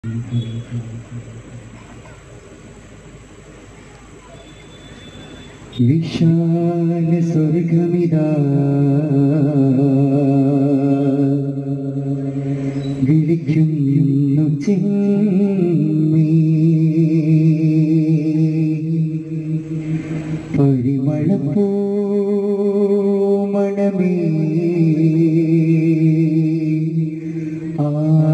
വിശാല സ്വർഗമിതാ വിളിക്കുന്നു ചിമ്മി പരിമളപ്പൂ മണമേ ആ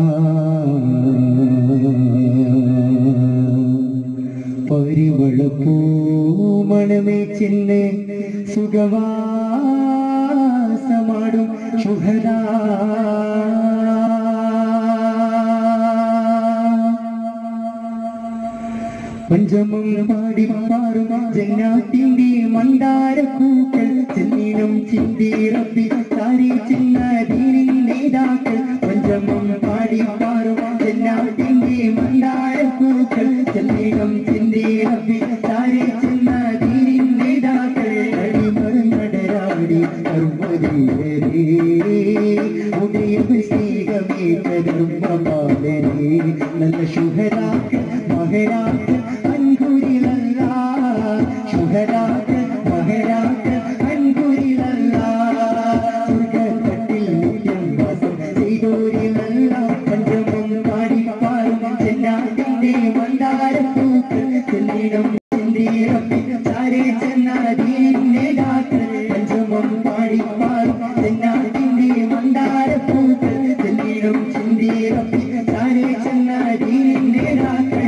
പരിമളപ്പൂ മണമേ ചിന്ന് സുഖവാസമാടും ശുഭദാ പഞ്ചമം പാടി പാറും ജന്നാത്തിന്റെ മന്ദാരപ്പൂക്കൾ ചെന്നീനും ചിന്തിറപ്പി താരി ചിന്ന ദീനിൻ നേതാക്കൾ പഞ്ചമം പാടി പാറും ജന്നാത്തിന്റെ മന്ദാരപ്പൂക്കൾ ചെന്നീനും ചിന്തിറപ്പി താരി ചിന്ന ദീനിൻ നേതാക്കൾ അടിമറന്നടരാടി കർമ്മധീരരേ ഉദയം സ്നേഹമേറ്റരുമ്പമാലരേ നല്ല ശുഭരാക്കൾ മഹരാക്കൾ അൻകുരിലല്ല ശുഭരാക്കൾ മഹരാക്കൾ അൻകുരിലല്ല സ്വർഗത്തിൽ നിത്യം വാസം ചെയ്തോരിലല്ല പഞ്ചമം പാടി പാറും ചെന്നാട്ടിന്റെ മന്ദാരപ്പൂക്കൾ ചെന്നിടം ചിന്തിറപ്പി ചാരേ ചെന്നാടീൻ നേതാക്കൾ പഞ്ചമം പാടി പാറും ചെന്നാട്ടിന്റെ മന്ദാരപ്പൂക്കൾ ചെന്നിടം ചിന്തിറപ്പി ചാരേ ചെന്നാടീൻ നേതാക്കൾ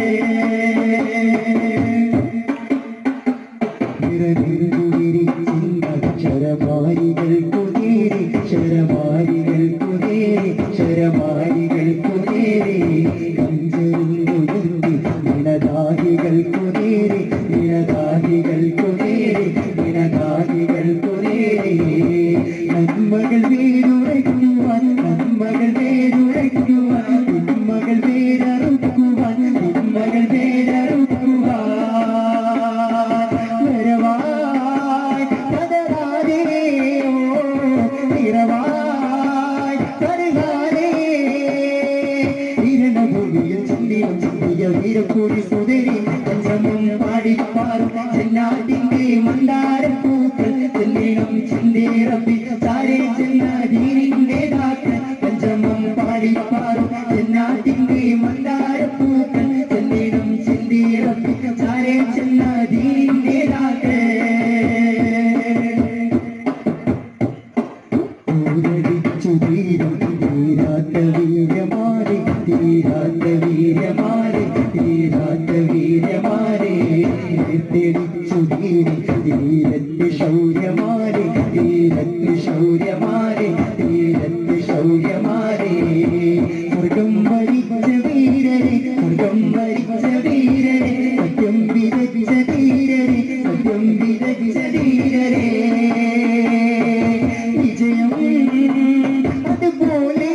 ശരമാരികൾ കുതിരി ശരമാരികൾ കുതിരി ശരമാരികൾ കുതിരി കഞ്ചരുന്നുയർത്തി നിണദാഹികൾ കുതിരി നിണദാഹികൾ കുതിരി നിണദാഹികൾ കുതിരി നന്മകൾ വേരുറയ്ക്കുവാൻ നന്മകൾ വേരുറയ്ക്കുവാൻ തിന്മകൾ വേരറുക്കുവാൻ തിന്മകൾ വേരറുക്കുവാൻ വരവായി പതരാതെ ഓ നിറവായി പരുകാതെ വീരണഭൂമിയിൽ ചിന്തിയും ചിന്തിയ വീരക്കൂടി സുതരി പഞ്ചമം പാടി പാറും ചെന്നാട്ടിന്റെ മന്ദാരപ്പൂക്കൾ ചെന്നിടും ചിന്തേറപ്പി ചാരേ ചെന്നാദീനിൻ നേതാക്കൾ പഞ്ചമം പാടി പാറും ചെന്നാട്ടിന്റെ മന്ദാരപ്പൂക്കൾ ചെന്നിടും ചിന്തേറപ്പി ചാരേ ചെന്നാദീനിൻ നേതാക്കൾ ൂരടിച്ചു തീരും തീരാത്ത വീരമാരെ തീരാത്ത വീരമാരെ തീരാത്ത വീരമാരെ തെളിച്ചു തീരി തീരത്ത് ശൗര്യമാരെ തീരത്ത് ശൗര്യമാരെ തീരത്ത് ശൗര്യമാരെ സ്വർഗം വരിച്ച വീരരെ സ്വർഗം വരിച്ച വീരരെ സത്യം വിതച്ച ധീരരെ സത്യം വിതച്ച ധീരരെ വിജയം അതുപോലെ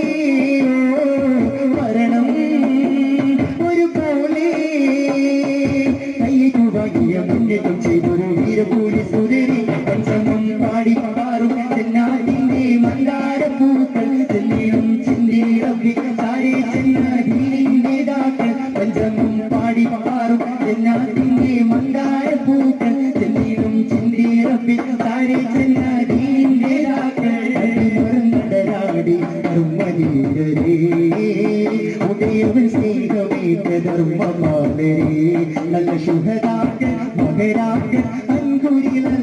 മരണം ഒരുപോലെ കയ്യേറ്റുവാക്കിയ മുന്നേറ്റം ചെയ്തൊരു വീരപൂരി സുരരി പഞ്ചമം പാടി പാറും ചെന്നാടിന്റെ മന്ദാരപ്പൂക്കൾ ചെന്നിയും ചിന്തിറപ്പി താരെ ചെന്നാടീനിൻ നേതാക്കൾ പഞ്ചമം പാടി പാറും ചെന്നാടിന്റെ മന്ദാരപ്പൂക്കൾ ചെന്നിയും ചിന്തിറപ്പി താരെ ചെന്നാടീനിൻ നേതാക്കൾ നടരാടി ധർമ്മധീരരേ ഉദയവൻ സ്നേഹമേറ്റ ധർമ്മമാലരേ നല്ല ശുഭരാക്കൾ മകരാക്കൾ അൻകുരില